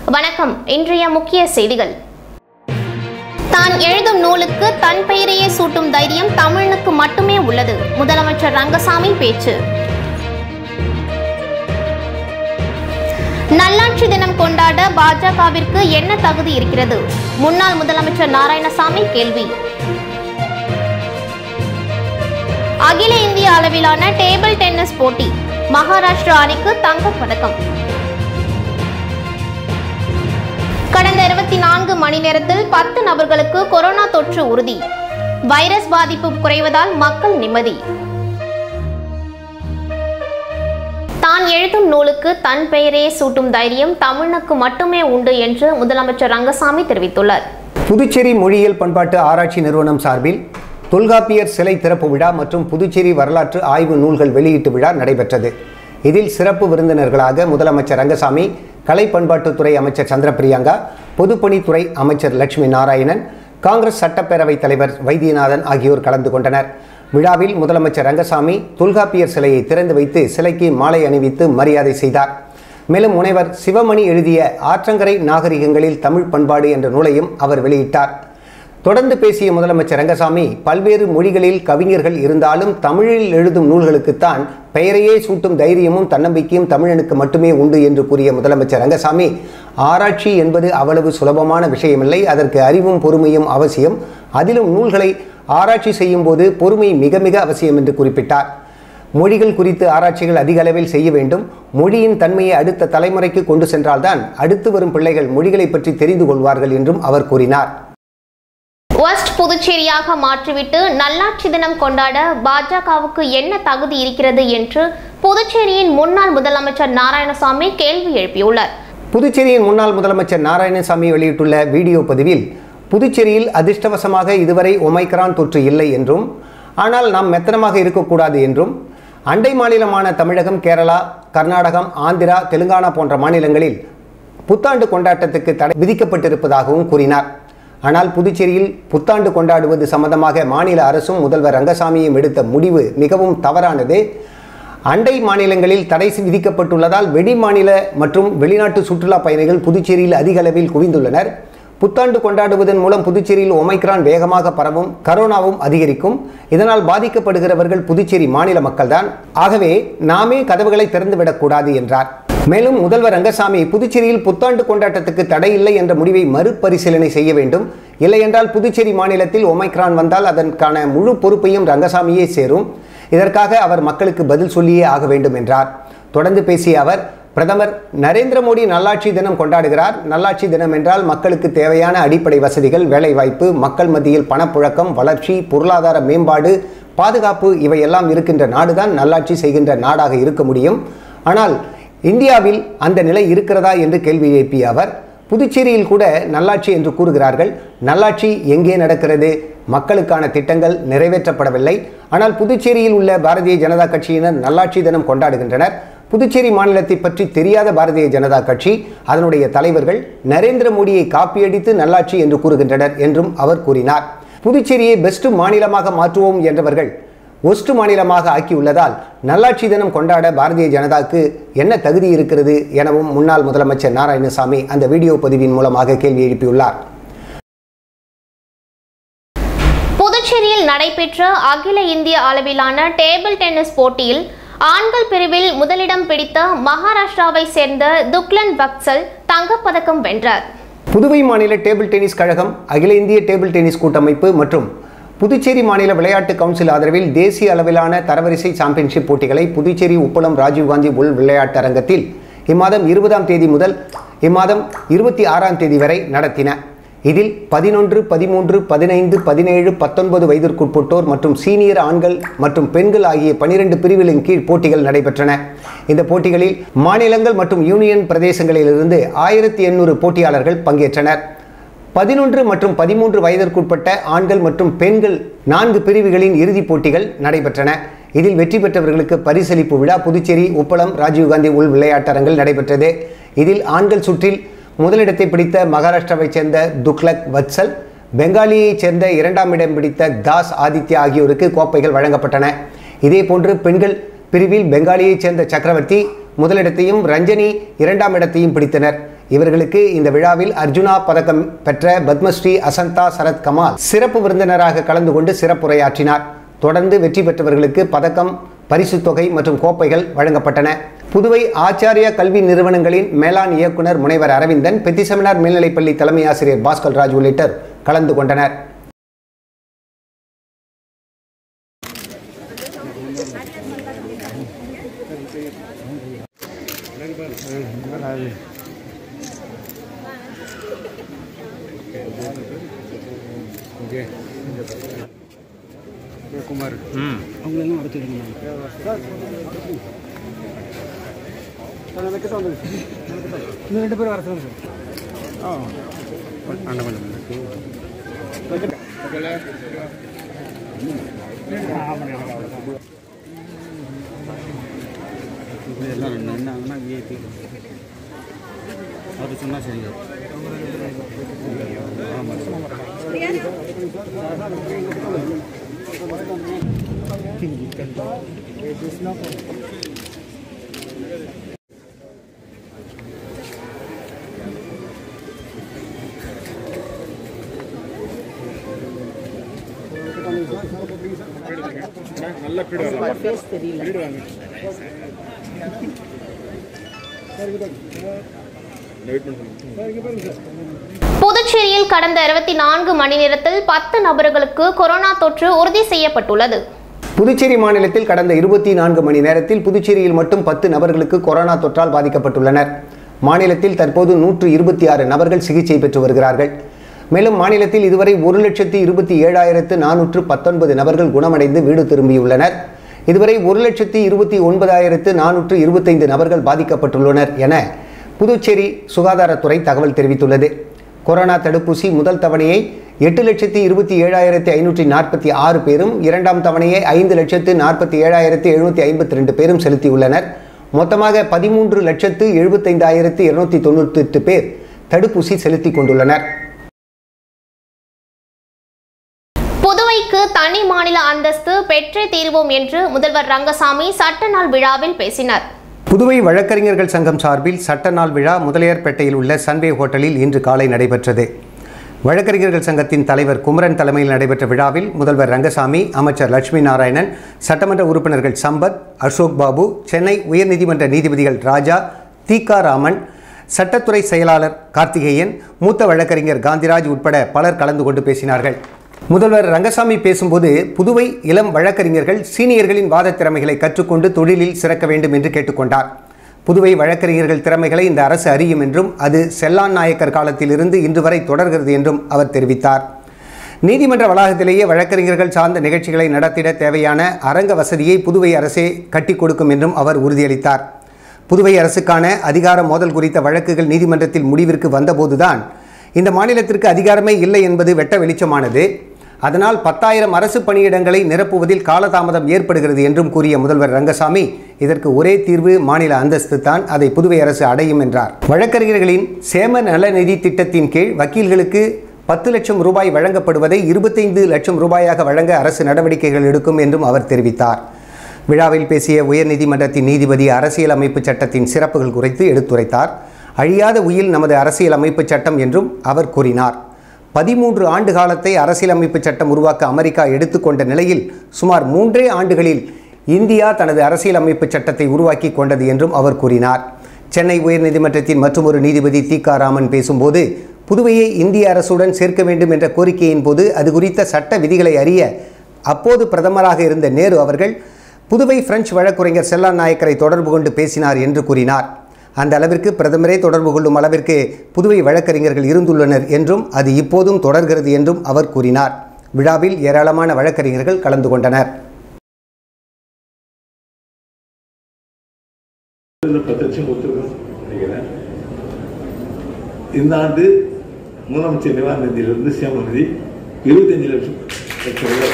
வணக்கம் இன்றைய முக்கிய செய்திகள் தான் எழுதும் நூலுக்கு தன் பெயரையே சூட்டும் தைரியம் தமிழனுக்கு மட்டுமே உள்ளது முதலமைச்சர் ரங்கசாமி பேச்சு நல்லாட்சி தினம் கொண்டாட பாஜகவிற்கு என்ன தகுதி இருக்கிறது முன்னாள் முதலமைச்சர் நாராயணசாமி கேள்வி அகில இந்திய அளவிலான டேபிள் டென்னிஸ் போட்டி மகாராஷ்டிரா அணிக்கு தங்கப் பதக்கம் கடந்த இருபத்தி நான்கு மணி நேரத்தில் பத்து நபர்களுக்கு கொரோனா தொற்று உறுதி வைரஸ் பாதிப்பு குறைவதால் மக்கள் நிம்மதி தான் எழுதும் நூலுக்கு தன் பெயரே சூட்டும் தைரியம் தமிழுக்கு மட்டுமே உண்டு என்று முதலமைச்சர் ரங்கசாமி தெரிவித்துள்ளார் புதுச்சேரி மொழியியல் பண்பாட்டு ஆராய்ச்சி நிறுவனம் சார்பில் தொல்காப்பியர் சிலை திறப்பு விழா மற்றும் புதுச்சேரி வரலாற்று ஆய்வு நூல்கள் வெளியீட்டு விழா நடைபெற்றது இதில் சிறப்பு விருந்தினர்களாக முதலமைச்சர் ரங்கசாமி கலை பண்பாட்டுத்துறை அமைச்சர் சந்திரபிரியங்கா பொதுப்பணித்துறை அமைச்சர் லட்சுமி நாராயணன் காங்கிரஸ் சட்டப்பேரவைத் தலைவர் வைத்தியநாதன் ஆகியோர் கலந்து கொண்டனர் விழாவில் முதலமைச்சர் ரங்கசாமி தொல்காப்பியர் சிலையை திறந்து வைத்து சிலைக்கு மாலை அணிவித்து மரியாதை செய்தார் மேலும் முனைவர் சிவமணி எழுதிய ஆற்றங்கரை நாகரிகங்களில் தமிழ் பண்பாடு என்ற நூலையும் அவர் வெளியிட்டார் தொடர்ந்து பேசிய முதலமைச்சர் ரங்கசாமி பல்வேறு மொழிகளில் கவிஞர்கள் இருந்தாலும் தமிழில் எழுதும் நூல்களுக்குத்தான் பெயரையே சூட்டும் தைரியமும் தன்னம்பிக்கையும் தமிழனுக்கு மட்டுமே உண்டு என்று கூறிய முதலமைச்சர் ரங்கசாமி ஆராய்ச்சி என்பது அவ்வளவு சுலபமான விஷயமில்லை அதற்கு அறிவும் பொறுமையும் அவசியம் அதிலும் நூல்களை ஆராய்ச்சி செய்யும் போது பொறுமை மிக மிக அவசியம் என்று குறிப்பிட்டார் மொழிகள் குறித்து ஆராய்ச்சிகள் அதிக அளவில் செய்ய வேண்டும் மொழியின் தன்மையை அடுத்த தலைமுறைக்கு கொண்டு சென்றால்தான் அடுத்து வரும் பிள்ளைகள் மொழிகளை பற்றி தெரிந்து கொள்வார்கள் என்றும் அவர் கூறினார் வெஸ்ட் புதுச்சேரியாக மாற்றிவிட்டு நல்லாட்சி தினம் கொண்டாட பாஜகவுக்கு என்ன தகுதி இருக்கிறது என்று புதுச்சேரியின் முன்னாள் முதலமைச்சர் நாராயணசாமி கேள்வி எழுப்பியுள்ளார் புதுச்சேரியின் முன்னாள் முதலமைச்சர் நாராயணசாமி வெளியிட்டுள்ள வீடியோ பதிவில் புதுச்சேரியில் அதிர்ஷ்டவசமாக இதுவரை ஒமைக்ரான் தொற்று இல்லை என்றும் ஆனால் நாம் மெத்தனமாக இருக்கக்கூடாது என்றும் அண்டை மாநிலமான தமிழகம் கேரளா கர்நாடகம் ஆந்திரா தெலுங்கானா போன்ற மாநிலங்களில் புத்தாண்டு கொண்டாட்டத்துக்கு தடை விதிக்கப்பட்டிருப்பதாகவும் கூறினார் ஆனால் புதுச்சேரியில் புத்தாண்டு கொண்டாடுவது சம்பந்தமாக மாநில அரசும் முதல்வர் ரங்கசாமியும் எடுத்த முடிவு மிகவும் தவறானது அண்டை மாநிலங்களில் தடை விதிக்கப்பட்டுள்ளதால் வெளி மாநில மற்றும் வெளிநாட்டு சுற்றுலா பயணிகள் புதுச்சேரியில் அதிக அளவில் குவிந்துள்ளனர் புத்தாண்டு கொண்டாடுவதன் மூலம் புதுச்சேரியில் ஒமைக்ரான் வேகமாக பரவும் கரோனாவும் அதிகரிக்கும் இதனால் பாதிக்கப்படுகிறவர்கள் புதுச்சேரி மாநில மக்கள்தான் ஆகவே நாமே கதவுகளை திறந்துவிடக்கூடாது என்றார் மேலும் முதல்வர் ரங்கசாமி புதுச்சேரியில் புத்தாண்டு கொண்டாட்டத்துக்கு தடை இல்லை என்ற முடிவை மறுபரிசீலனை செய்ய வேண்டும் இல்லையென்றால் புதுச்சேரி மாநிலத்தில் ஒமைக்ரான் வந்தால் அதற்கான முழு பொறுப்பையும் ரங்கசாமியே சேரும் இதற்காக அவர் மக்களுக்கு பதில் சொல்லியே ஆக வேண்டும் என்றார் தொடர்ந்து பேசிய அவர் பிரதமர் நரேந்திர மோடி நல்லாட்சி தினம் கொண்டாடுகிறார் நல்லாட்சி தினம் என்றால் மக்களுக்கு தேவையான அடிப்படை வசதிகள் வேலைவாய்ப்பு மக்கள் மத்தியில் பணப்புழக்கம் வளர்ச்சி பொருளாதார மேம்பாடு பாதுகாப்பு இவையெல்லாம் இருக்கின்ற நாடுதான் நல்லாட்சி செய்கின்ற நாடாக இருக்க முடியும் ஆனால் இந்தியாவில் அந்த நிலை இருக்கிறதா என்று கேள்வி எழுப்பிய அவர் புதுச்சேரியில் கூட நல்லாட்சி என்று கூறுகிறார்கள் நல்லாட்சி எங்கே நடக்கிறது மக்களுக்கான திட்டங்கள் நிறைவேற்றப்படவில்லை ஆனால் புதுச்சேரியில் உள்ள பாரதிய ஜனதா கட்சியினர் நல்லாட்சி தினம் கொண்டாடுகின்றனர் புதுச்சேரி மாநிலத்தை பற்றி தெரியாத பாரதிய ஜனதா கட்சி அதனுடைய தலைவர்கள் நரேந்திர மோடியை காப்பியடித்து நல்லாட்சி என்று கூறுகின்றனர் என்றும் அவர் கூறினார் புதுச்சேரியை பெஸ்ட் மாநிலமாக மாற்றுவோம் என்றவர்கள் ஒஸ்ட் மாநிலமாக ஆக்கியுள்ளதால் நல்லாட்சி தினம் கொண்டாட பாரதிய ஜனதாக்கு என்ன தகுதி இருக்கிறது எனவும் முன்னாள் முதலமைச்சர் நாராயணசாமி அந்த வீடியோ பதிவின் மூலமாக கேள்வி எழுப்பியுள்ளார் புதுச்சேரியில் நடைபெற்ற அகில இந்திய அளவிலான டேபிள் டென்னிஸ் போட்டியில் ஆண்கள் பிரிவில் முதலிடம் பிடித்த மகாராஷ்டிராவை சேர்ந்த துக்லன் பக்சல் தங்கப்பதக்கம் வென்றார் புதுவை மாநில டேபிள் டென்னிஸ் கழகம் அகில இந்திய டேபிள் டென்னிஸ் கூட்டமைப்பு மற்றும் புதுச்சேரி மாநில விளையாட்டு கவுன்சில் ஆதரவில் தேசிய அளவிலான தரவரிசை சாம்பியன்ஷிப் போட்டிகளை புதுச்சேரி உப்பளம் ராஜீவ்காந்தி உள் விளையாட்டு அரங்கத்தில் இம்மாதம் இருபதாம் தேதி முதல் இம்மாதம் இருபத்தி ஆறாம் தேதி வரை நடத்தின இதில் பதினொன்று பதிமூன்று பதினைந்து பதினேழு பத்தொன்பது வயதிற்குட்பட்டோர் மற்றும் சீனியர் ஆண்கள் மற்றும் பெண்கள் ஆகிய பனிரெண்டு பிரிவுகளின் கீழ் போட்டிகள் நடைபெற்றன இந்த போட்டிகளில் மாநிலங்கள் மற்றும் யூனியன் பிரதேசங்களிலிருந்து ஆயிரத்தி எண்ணூறு போட்டியாளர்கள் பங்கேற்றனர் பதினொன்று மற்றும் பதிமூன்று வயதிற்குட்பட்ட ஆண்கள் மற்றும் பெண்கள் நான்கு பிரிவுகளின் இறுதிப் போட்டிகள் நடைபெற்றன இதில் வெற்றி பெற்றவர்களுக்கு பரிசளிப்பு விழா புதுச்சேரி உப்பளம் ராஜீவ்காந்தி உள் விளையாட்டரங்கில் நடைபெற்றது இதில் ஆண்கள் சுற்றில் முதலிடத்தை பிடித்த மகாராஷ்டிராவைச் சேர்ந்த துக்லக் வத்சல் பெங்காலியைச் சேர்ந்த இரண்டாம் இடம் பிடித்த தாஸ் ஆதித்யா ஆகியோருக்கு கோப்பைகள் வழங்கப்பட்டன இதேபோன்று பெண்கள் பிரிவில் பெங்காலியைச் சேர்ந்த சக்கரவர்த்தி முதலிடத்தையும் ரஞ்சனி இரண்டாம் இடத்தையும் பிடித்தனர் இவர்களுக்கு இந்த விழாவில் அர்ஜுனா பதக்கம் பெற்ற பத்மஸ்ரீ அசந்தா சரத் கமால் சிறப்பு விருந்தினராக கலந்து கொண்டு சிறப்புரையாற்றினார் தொடர்ந்து வெற்றி பெற்றவர்களுக்கு பதக்கம் பரிசுத் தொகை மற்றும் கோப்பைகள் வழங்கப்பட்டன புதுவை ஆச்சாரியா கல்வி நிறுவனங்களின் மேலாண் இயக்குனர் முனைவர் அரவிந்தன் பெத்திசெமினார் மேல்நிலைப்பள்ளி தலைமை ஆசிரியர் பாஸ்கர் ராஜ் உள்ளிட்டோர் கலந்து கொண்டனர் குமார் அவங்களெல்லாம் அடைச்சிருக்கீங்க இன்னும் ரெண்டு பேரும் வர சொல்லுங்க ஆ அண்ணன் கொஞ்சம் எல்லாம் நின்னாங்கன்னா விஐபி அது சொன்னால் சரியா ஆமாம் புதுச்சேரியில் கடந்த இருபத்தி நான்கு மணி நேரத்தில் பத்து நபர்களுக்கு கொரோனா தொற்று உறுதி செய்யப்பட்டுள்ளது புதுச்சேரி மாநிலத்தில் கடந்த இருபத்தி நான்கு மணி நேரத்தில் புதுச்சேரியில் மட்டும் பத்து நபர்களுக்கு கொரோனா தொற்றால் பாதிக்கப்பட்டுள்ளனர் மாநிலத்தில் தற்போது நூற்று இருபத்தி ஆறு நபர்கள் சிகிச்சை பெற்று வருகிறார்கள் மேலும் மாநிலத்தில் இதுவரை ஒரு லட்சத்தி இருபத்தி ஏழாயிரத்து நானூற்று பத்தொன்பது நபர்கள் குணமடைந்து வீடு திரும்பியுள்ளனர் இதுவரை ஒரு லட்சத்தி இருபத்தி ஒன்பதாயிரத்து நானூற்று இருபத்தைந்து நபர்கள் பாதிக்கப்பட்டுள்ளனர் என புதுச்சேரி சுகாதாரத்துறை தகவல் தெரிவித்துள்ளது கொரோனா தடுப்பூசி முதல் தவணையை எட்டு லட்சத்தி இருபத்தி ஏழாயிரத்தி ஐநூற்றி நாற்பத்தி ஆறு பேரும் இரண்டாம் தவணையை ஐந்து லட்சத்து நாற்பத்தி ஏழாயிரத்தி எழுநூற்றி ஐம்பத்தி ரெண்டு பேரும் செலுத்தியுள்ளனர் மொத்தமாக பதிமூன்று லட்சத்து எழுபத்தைந்தாயிரத்து இருநூத்தி தொண்ணூற்றி எட்டு பேர் தடுப்பூசி செலுத்திக் கொண்டுள்ளனர் புதுவைக்கு தனி மாநில அந்தஸ்து பெற்றே தீர்வோம் என்று முதல்வர் ரங்கசாமி சட்ட நாள் விழாவில் பேசினார் புதுவை வழக்கறிஞர்கள் சங்கம் சார்பில் சட்ட நாள் விழா முதலியார்பேட்டையில் உள்ள சன்வே ஹோட்டலில் இன்று காலை நடைபெற்றது வழக்கறிஞர்கள் சங்கத்தின் தலைவர் குமரன் தலைமையில் நடைபெற்ற விழாவில் முதல்வர் ரங்கசாமி அமைச்சர் லட்சுமி நாராயணன் சட்டமன்ற உறுப்பினர்கள் சம்பத் அசோக் பாபு சென்னை உயர்நீதிமன்ற நீதிபதிகள் ராஜா தீகா ராமன் சட்டத்துறை செயலாளர் கார்த்திகேயன் மூத்த வழக்கறிஞர் காந்திராஜ் உட்பட பலர் கலந்து கொண்டு பேசினார்கள் முதல்வர் ரங்கசாமி பேசும்போது புதுவை இளம் வழக்கறிஞர்கள் சீனியர்களின் வாதத் திறமைகளை கற்றுக்கொண்டு தொழிலில் சிறக்க வேண்டும் என்று கேட்டுக்கொண்டார் புதுவை வழக்கறிஞர்கள் திறமைகளை இந்த அரசு அறியும் என்றும் அது செல்லான் நாயக்கர் காலத்திலிருந்து இன்று வரை தொடர்கிறது என்றும் அவர் தெரிவித்தார் நீதிமன்ற வளாகத்திலேயே வழக்கறிஞர்கள் சார்ந்த நிகழ்ச்சிகளை நடத்திட தேவையான அரங்க வசதியை புதுவை அரசே கட்டி கொடுக்கும் என்றும் அவர் உறுதியளித்தார் புதுவை அரசுக்கான அதிகார மோதல் குறித்த வழக்குகள் நீதிமன்றத்தில் முடிவிற்கு வந்தபோதுதான் இந்த மாநிலத்திற்கு அதிகாரமே இல்லை என்பது வெட்ட வெளிச்சமானது அதனால் பத்தாயிரம் அரசு பணியிடங்களை நிரப்புவதில் காலதாமதம் ஏற்படுகிறது என்றும் கூறிய முதல்வர் ரங்கசாமி இதற்கு ஒரே தீர்வு மாநில அந்தஸ்து தான் அதை புதுவை அரசு அடையும் என்றார் வழக்கறிஞர்களின் சேம நல நிதி திட்டத்தின் கீழ் வக்கீல்களுக்கு பத்து லட்சம் ரூபாய் வழங்கப்படுவதை இருபத்தைந்து லட்சம் ரூபாயாக வழங்க அரசு நடவடிக்கைகள் எடுக்கும் என்றும் அவர் தெரிவித்தார் விழாவில் பேசிய உயர்நீதிமன்றத்தின் நீதிபதி அரசியல் அமைப்பு சட்டத்தின் சிறப்புகள் குறித்து எடுத்துரைத்தார் அழியாத உயில் நமது அரசியல் அமைப்பு சட்டம் என்றும் அவர் கூறினார் பதிமூன்று ஆண்டு காலத்தை அரசியலமைப்பு சட்டம் உருவாக்க அமெரிக்கா எடுத்துக்கொண்ட நிலையில் சுமார் மூன்றே ஆண்டுகளில் இந்தியா தனது அரசியலமைப்பு சட்டத்தை உருவாக்கி கொண்டது என்றும் அவர் கூறினார் சென்னை உயர்நீதிமன்றத்தின் மற்றொரு நீதிபதி தீகா ராமன் பேசும்போது புதுவையை இந்திய அரசுடன் சேர்க்க வேண்டும் என்ற கோரிக்கையின் போது அது குறித்த சட்ட விதிகளை அறிய அப்போது பிரதமராக இருந்த நேரு அவர்கள் புதுவை பிரெஞ்சு வழக்குரைஞர் செல்லான் நாயக்கரை தொடர்பு கொண்டு பேசினார் என்று கூறினார் அந்த அளவிற்கு பிரதமரே தொடர்பு கொள்ளும் அளவிற்கு புதுவை வழக்கறிஞர்கள் இருந்துள்ளனர் என்றும் அது இப்போதும் தொடர்கிறது என்றும் அவர் கூறினார் விழாவில் ஏராளமான வழக்கறிஞர்கள் கலந்து கொண்டனர் இதுல பத்து லட்சம் கொடுத்துருக்கோம் நினைக்கிறேன் இந்த ஆண்டு முதலமைச்சர் நிவாரண நிதியிலிருந்து சேம நிதி இருபத்தஞ்சு லட்சம் லட்சம் ரூபாய்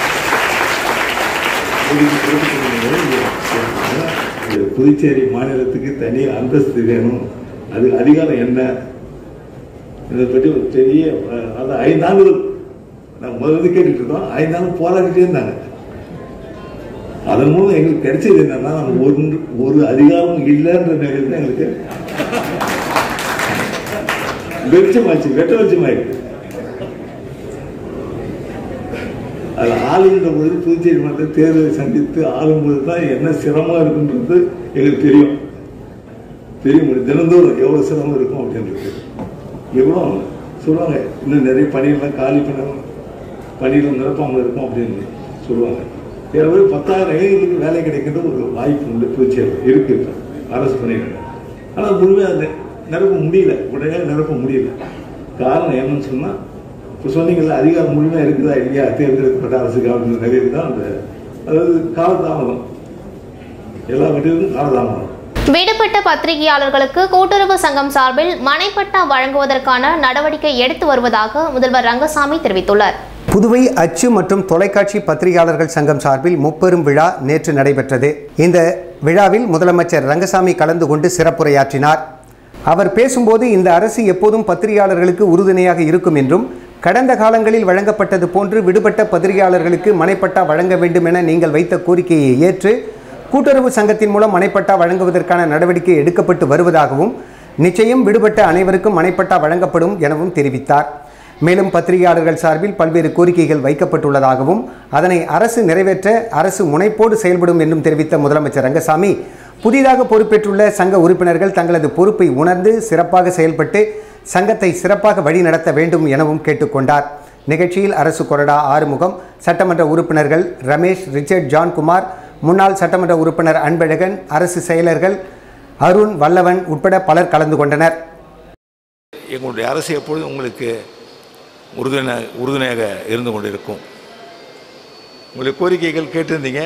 ஒதுக்கி கொடுத்துருக்கீங்க. இது இது புதுச்சேரி மாநிலத்துக்கு தனி அந்தஸ்து வேணும் அது அதிகாரம் என்ன இதை பற்றி ஒரு பெரிய அஹ், அது ஐந்தாண்டு நான் முதல்ல கேட்டுட்டு இருந்தோம் ஐந்தாண்டு போராடிட்டே இருந்தாங்க அதன் மூலம் எங்களுக்கு கிடைச்சது என்னன்னா ஒரு ஒரு அதிகாரமும் இல்லைன்ற நிலையில் தான் எங்களுக்கு வெளிச்சமாச்சு வெட்ட வெளிச்சமாயிருக்கு அது ஆளுகின்ற பொழுது புதுச்சேரி மன்ற தேர்தலை சந்தித்து ஆளும்போது தான் என்ன சிரமம் இருக்குன்றது எங்களுக்கு தெரியும் தெரிய முடியும் தினந்தோறும் எவ்வளோ சிரமம் இருக்கும் அப்படின்றது எவ்வளோ சொல்லுவாங்க இன்னும் நிறைய பணியெல்லாம் காலி பண்ணணும் பணியில் நிரப்பாமல் இருக்கும் அப்படின்னு சொல்லுவாங்க ஏதாவது பத்தாயிரம் இளைஞர்களுக்கு வேலை கிடைக்கின்ற ஒரு வாய்ப்பு உண்டு புதுச்சேரியில் இருக்கு இப்போ அரசு பணிகள் ஆனால் முழுமையாக அதை நிரப்ப முடியல உடனே நிரப்ப முடியல காரணம் என்னன்னு சொன்னால் இப்போ சொன்னீங்கல்ல அதிகாரம் முழுமையாக இருக்குதா இல்லையா தேர்ந்தெடுக்கப்பட்ட அரசுக்கு அப்படின்னு நிறைய தான் அந்த அதாவது காலதாமதம் எல்லா வட்டிகளுக்கும் காலதாமதம் விடுபட்ட பத்திரிகையாளர்களுக்கு கூட்டுறவு சங்கம் சார்பில் மனைப்பட்டா வழங்குவதற்கான நடவடிக்கை எடுத்து வருவதாக முதல்வர் ரங்கசாமி தெரிவித்துள்ளார் புதுவை அச்சு மற்றும் தொலைக்காட்சி பத்திரிகையாளர்கள் சங்கம் சார்பில் முப்பெரும் விழா நேற்று நடைபெற்றது இந்த விழாவில் முதலமைச்சர் ரங்கசாமி கலந்து கொண்டு சிறப்புரையாற்றினார் அவர் பேசும்போது இந்த அரசு எப்போதும் பத்திரிகையாளர்களுக்கு உறுதுணையாக இருக்கும் என்றும் கடந்த காலங்களில் வழங்கப்பட்டது போன்று விடுபட்ட பத்திரிகையாளர்களுக்கு மனைப்பட்டா வழங்க வேண்டும் என நீங்கள் வைத்த கோரிக்கையை ஏற்று கூட்டுறவு சங்கத்தின் மூலம் மனைப்பட்டா வழங்குவதற்கான நடவடிக்கை எடுக்கப்பட்டு வருவதாகவும் நிச்சயம் விடுபட்ட அனைவருக்கும் மனைப்பட்டா வழங்கப்படும் எனவும் தெரிவித்தார் மேலும் பத்திரிகையாளர்கள் சார்பில் பல்வேறு கோரிக்கைகள் வைக்கப்பட்டுள்ளதாகவும் அதனை அரசு நிறைவேற்ற அரசு முனைப்போடு செயல்படும் என்றும் தெரிவித்த முதலமைச்சர் ரங்கசாமி புதிதாக பொறுப்பேற்றுள்ள சங்க உறுப்பினர்கள் தங்களது பொறுப்பை உணர்ந்து சிறப்பாக செயல்பட்டு சங்கத்தை சிறப்பாக வழிநடத்த வேண்டும் எனவும் கேட்டுக்கொண்டார் நிகழ்ச்சியில் அரசு கொறடா ஆறுமுகம் சட்டமன்ற உறுப்பினர்கள் ரமேஷ் ரிச்சர்ட் ஜான்குமார் முன்னாள் சட்டமன்ற உறுப்பினர் அன்பழகன் அரசு செயலர்கள் அருண் வல்லவன் உட்பட பலர் கலந்து கொண்டனர் எங்களுடைய அரசு எப்பொழுதும் உங்களுக்கு உறுதுணை உறுதுணையாக இருந்து கொண்டிருக்கும் உங்களுடைய கோரிக்கைகள் கேட்டிருந்தீங்க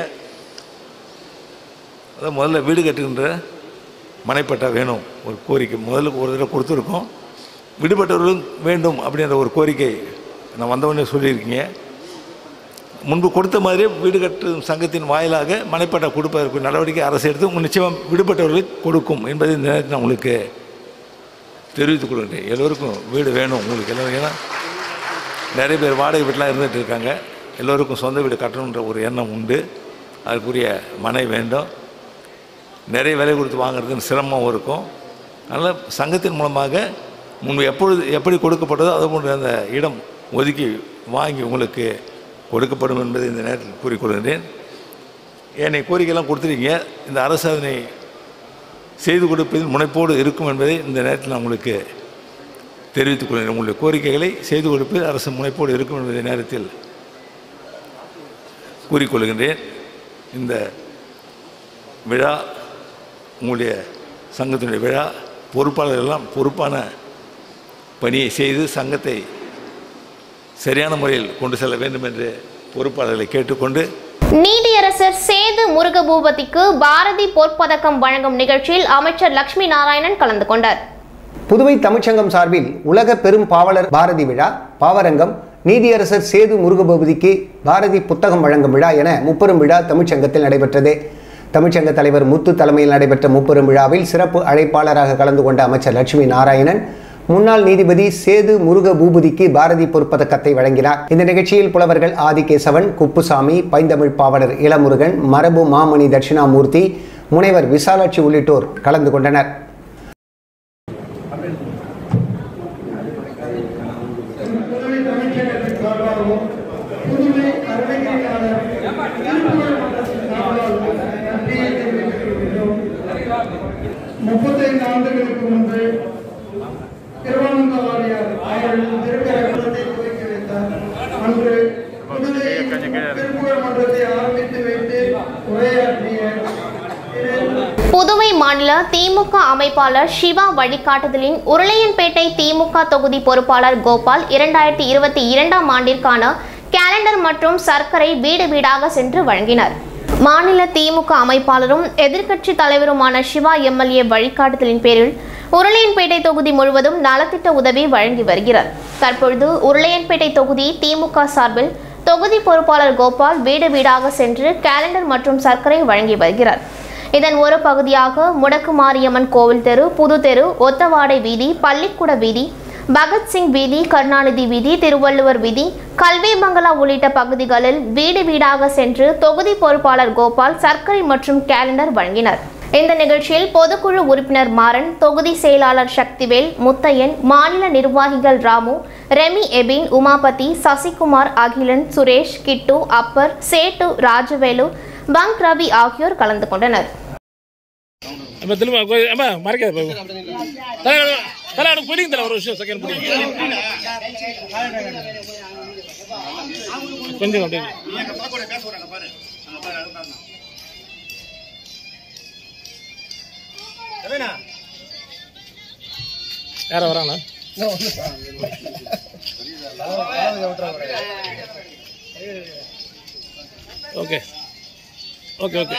அதான் முதல்ல வீடு கட்டுகின்ற மனைப்பட்டா வேணும் ஒரு கோரிக்கை முதல்ல ஒரு தடவை கொடுத்துருக்கோம் விடுபட்டவர்களும் வேண்டும் அப்படின்ற ஒரு கோரிக்கை நான் வந்தவொடனே சொல்லியிருக்கீங்க முன்பு கொடுத்த மாதிரியே வீடு கட்டும் சங்கத்தின் வாயிலாக மனைப்பட்டா கொடுப்பதற்கு நடவடிக்கை அரசு எடுத்து உங்கள் நிச்சயம் விடுபட்டவர்களுக்கு கொடுக்கும் என்பதை இந்த நேரத்தில் நான் உங்களுக்கு தெரிவித்துக் கொள்கிறேன் எல்லோருக்கும் வீடு வேணும் உங்களுக்கு எல்லோரும் ஏன்னா நிறைய பேர் வாடகை வீட்டிலாம் இருந்துகிட்டு இருக்காங்க எல்லோருக்கும் சொந்த வீடு கட்டணுன்ற ஒரு எண்ணம் உண்டு அதுக்குரிய மனை வேண்டும் நிறைய விலை கொடுத்து வாங்குறதுன்னு சிரமம் இருக்கும் அதனால் சங்கத்தின் மூலமாக முன்பு எப்பொழுது எப்படி கொடுக்கப்பட்டதோ அது போன்ற அந்த இடம் ஒதுக்கி வாங்கி உங்களுக்கு கொடுக்கப்படும் என்பதை இந்த நேரத்தில் கூறிக்கொள்கிறேன் என்னை கோரிக்கையெல்லாம் கொடுத்துருக்கீங்க இந்த அரசு அதனை செய்து கொடுப்பதில் முனைப்போடு இருக்கும் என்பதை இந்த நேரத்தில் நான் உங்களுக்கு தெரிவித்துக் கொள்கிறேன் உங்களுடைய கோரிக்கைகளை செய்து கொடுப்பதில் அரசு முனைப்போடு இருக்கும் என்பதை நேரத்தில் கூறிக்கொள்கின்றேன் இந்த விழா உங்களுடைய சங்கத்தினுடைய விழா பொறுப்பாளர்கள் எல்லாம் பொறுப்பான பணியை செய்து சங்கத்தை சரியான முறையில் கொண்டு செல்ல வேண்டும் என்று பொறுப்பாளர்களை கேட்டுக்கொண்டு நீதியரசர் சேது முருகபூபதிக்கு பாரதி பொற்பதக்கம் வழங்கும் நிகழ்ச்சியில் அமைச்சர் லட்சுமி நாராயணன் கலந்து கொண்டார் புதுவை தமிழ்ச்சங்கம் சார்பில் உலக பெரும் பாவலர் பாரதி விழா பாவரங்கம் நீதியரசர் சேது முருகபூபதிக்கு பாரதி புத்தகம் வழங்கும் விழா என முப்பெரும் விழா தமிழ்ச்சங்கத்தில் நடைபெற்றது தமிழ்ச்சங்க தலைவர் முத்து தலைமையில் நடைபெற்ற முப்பெரும் விழாவில் சிறப்பு அழைப்பாளராக கலந்து கொண்ட அமைச்சர் லட்சுமி நாராயணன் முன்னாள் நீதிபதி சேது முருக பூபதிக்கு பாரதி பொற்பதக்கத்தை வழங்கினார் இந்த நிகழ்ச்சியில் புலவர்கள் ஆதிகேசவன் குப்புசாமி பைந்தமிழ் பாவலர் இளமுருகன் மரபு மாமணி தட்சிணாமூர்த்தி முனைவர் விசாலாட்சி உள்ளிட்டோர் கலந்து கொண்டனர் புதுவை தமிழ்ச்சங்கத்தின் சார்பாகவும் புதுவை அறநிலையாளர் திருப்புகழ் மன்றத்தின் சார்பாகவும் நன்றியை தெரிவித்துக் கொள்கிறோம் முப்பத்தைந்து ஆண்டுகளுக்கு முன்பு திருவானந்த வாரியார் அவர்கள் திருக்கரத்தை துவக்கி வைத்தார் அன்று புதுவை திருப்புகழ் மன்றத்தை ஆரம்பித்து வைத்து உரையாற்றிய திரு புதுவை மாநில திமுக அமைப்பாளர் சிவா வழிகாட்டுதலின் உருளையன்பேட்டை திமுக தொகுதி பொறுப்பாளர் கோபால் இரண்டாயிரத்தி இருபத்தி இரண்டாம் ஆண்டிற்கான கேலண்டர் மற்றும் சர்க்கரை வீடு வீடாக சென்று வழங்கினார் மாநில திமுக அமைப்பாளரும் எதிர்க்கட்சி தலைவருமான சிவா எம்எல்ஏ வழிகாட்டுதலின் பேரில் உருளையன்பேட்டை தொகுதி முழுவதும் நலத்திட்ட உதவி வழங்கி வருகிறார் தற்பொழுது உருளையன்பேட்டை தொகுதி திமுக சார்பில் தொகுதி பொறுப்பாளர் கோபால் வீடு வீடாக சென்று கேலண்டர் மற்றும் சர்க்கரை வழங்கி வருகிறார் இதன் ஒரு பகுதியாக முடக்கு மாரியம்மன் கோவில் தெரு புது தெரு ஒத்தவாடை வீதி பள்ளிக்கூட வீதி பகத்சிங் வீதி கருணாநிதி வீதி திருவள்ளுவர் வீதி கல்வி பங்களா உள்ளிட்ட பகுதிகளில் வீடு வீடாக சென்று தொகுதி பொறுப்பாளர் கோபால் சர்க்கரை மற்றும் கேலண்டர் வழங்கினர் இந்த நிகழ்ச்சியில் பொதுக்குழு உறுப்பினர் மாறன் தொகுதி செயலாளர் சக்திவேல் முத்தையன் மாநில நிர்வாகிகள் ராமு ரெமி எபின் உமாபதி சசிகுமார் அகிலன் சுரேஷ் கிட்டு அப்பர் சேட்டு ராஜவேலு பங்க் ரவி ஆகியோர் கலந்து கொண்டனர் நம்ம திரும்ப கொ- அம்மா மறைக்காத பாபு தலை தலை எனக்கு பிடிக்கும் தலை ஒரு விஷயம் செகண்ட் பிடிக்கும் கொஞ்சம் அப்படியே யார வராங்களா ஓகே ஓகே ஓகே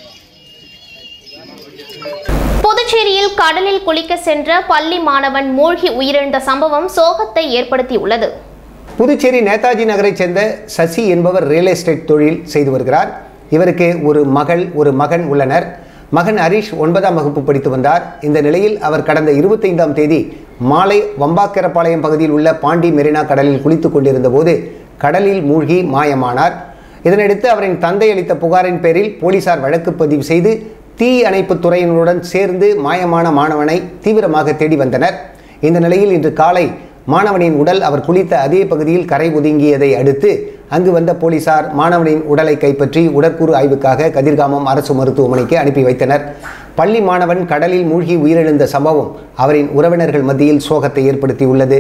புதுச்சேரியில் கடலில் குளிக்க சென்ற பள்ளி மாணவன் மூழ்கி உயிரிழந்த சம்பவம் சோகத்தை ஏற்படுத்தியுள்ளது புதுச்சேரி நேதாஜி நகரைச் சேர்ந்த சசி என்பவர் ரியல் எஸ்டேட் தொழில் செய்து வருகிறார் இவருக்கு ஒரு மகள் ஒரு மகன் உள்ளனர் மகன் ஹரிஷ் ஒன்பதாம் வகுப்பு படித்து வந்தார் இந்த நிலையில் அவர் கடந்த இருபத்தைந்தாம் தேதி மாலை வம்பாக்கரப்பாளையம் பகுதியில் உள்ள பாண்டி மெரினா கடலில் குளித்துக் கொண்டிருந்த போது கடலில் மூழ்கி மாயமானார் இதனையடுத்து அவரின் தந்தை அளித்த புகாரின் பேரில் போலீசார் வழக்கு பதிவு செய்து தீ அணைப்புத் துறையினருடன் சேர்ந்து மாயமான மாணவனை தீவிரமாக தேடி வந்தனர் இந்த நிலையில் இன்று காலை மாணவனின் உடல் அவர் குளித்த அதே பகுதியில் கரை ஒதுங்கியதை அடுத்து அங்கு வந்த போலீசார் மாணவனின் உடலை கைப்பற்றி உடற்கூறு ஆய்வுக்காக கதிர்காமம் அரசு மருத்துவமனைக்கு அனுப்பி வைத்தனர் பள்ளி மாணவன் கடலில் மூழ்கி உயிரிழந்த சம்பவம் அவரின் உறவினர்கள் மத்தியில் சோகத்தை ஏற்படுத்தியுள்ளது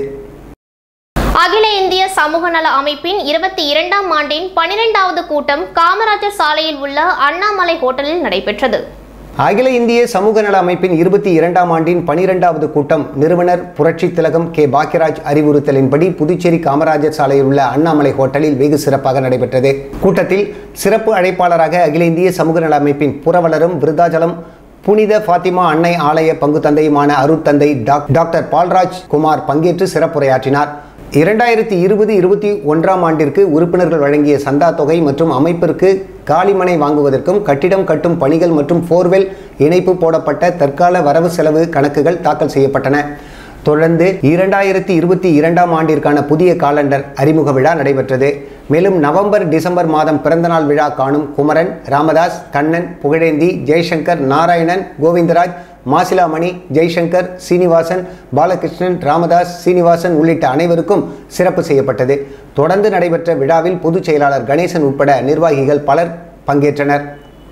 அகில இந்திய சமூக நல அமைப்பின் இருபத்தி இரண்டாம் ஆண்டின் பனிரெண்டாவது கூட்டம் காமராஜர் சாலையில் உள்ள அண்ணாமலை ஹோட்டலில் நடைபெற்றது அகில இந்திய சமூக நல அமைப்பின் இருபத்தி இரண்டாம் ஆண்டின் பனிரெண்டாவது கூட்டம் நிறுவனர் புரட்சி திலகம் கே பாக்கியராஜ் அறிவுறுத்தலின்படி புதுச்சேரி காமராஜர் சாலையில் உள்ள அண்ணாமலை ஹோட்டலில் வெகு சிறப்பாக நடைபெற்றது கூட்டத்தில் சிறப்பு அழைப்பாளராக அகில இந்திய சமூக நல அமைப்பின் புரவலரும் விருதாச்சலம் புனித ஃபாத்திமா அன்னை ஆலய பங்கு தந்தையுமான அருட்தந்தை டாக்- டாக்டர் பால்ராஜ் குமார் பங்கேற்று சிறப்புரையாற்றினார் இரண்டாயிரத்தி இருபது இருபத்தி ஒன்றாம் ஆண்டிற்கு உறுப்பினர்கள் வழங்கிய சந்தா தொகை மற்றும் அமைப்பிற்கு காலிமனை வாங்குவதற்கும் கட்டிடம் கட்டும் பணிகள் மற்றும் போர்வெல் இணைப்பு போடப்பட்ட தற்கால வரவு செலவு கணக்குகள் தாக்கல் செய்யப்பட்டன தொடர்ந்து இரண்டாயிரத்தி இருபத்தி இரண்டாம் ஆண்டிற்கான புதிய காலண்டர் அறிமுக விழா நடைபெற்றது மேலும் நவம்பர் டிசம்பர் மாதம் பிறந்தநாள் விழா காணும் குமரன் ராமதாஸ் கண்ணன் புகழேந்தி ஜெய்சங்கர் நாராயணன் கோவிந்தராஜ் மாசிலாமணி ஜெய்சங்கர் சீனிவாசன் பாலகிருஷ்ணன் ராமதாஸ் சீனிவாசன் உள்ளிட்ட அனைவருக்கும் சிறப்பு செய்யப்பட்டது தொடர்ந்து நடைபெற்ற விழாவில் பொதுச் செயலாளர் கணேசன் உட்பட நிர்வாகிகள் பலர் பங்கேற்றனர்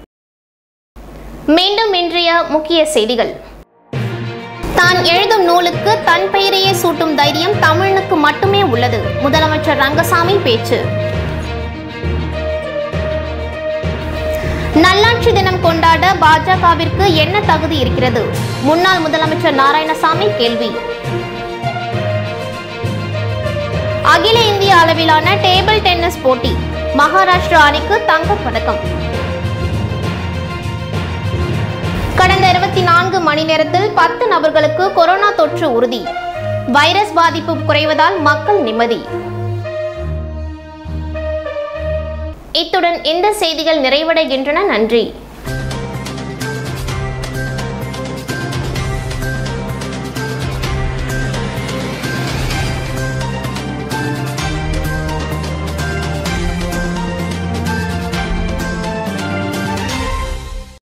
மீண்டும் இன்றைய முக்கிய செய்திகள் தான் எழுதும் நூலுக்கு தன் பெயரையே சூட்டும் தைரியம் தமிழனுக்கு மட்டுமே உள்ளது முதலமைச்சர் ரங்கசாமி பேச்சு நல்லாட்சி தினம் கொண்டாட பாஜகவிற்கு என்ன தகுதி இருக்கிறது முன்னாள் முதலமைச்சர் நாராயணசாமி கேள்வி அகில இந்திய அளவிலான டேபிள் டென்னிஸ் போட்டி மகாராஷ்டிரா அணிக்கு தங்கப் பதக்கம் கடந்த இருபத்தி நான்கு மணி நேரத்தில் பத்து நபர்களுக்கு கொரோனா தொற்று உறுதி வைரஸ் பாதிப்பு குறைவதால் மக்கள் நிம்மதி இத்துடன் இந்த செய்திகள் நிறைவடைகின்றன நன்றி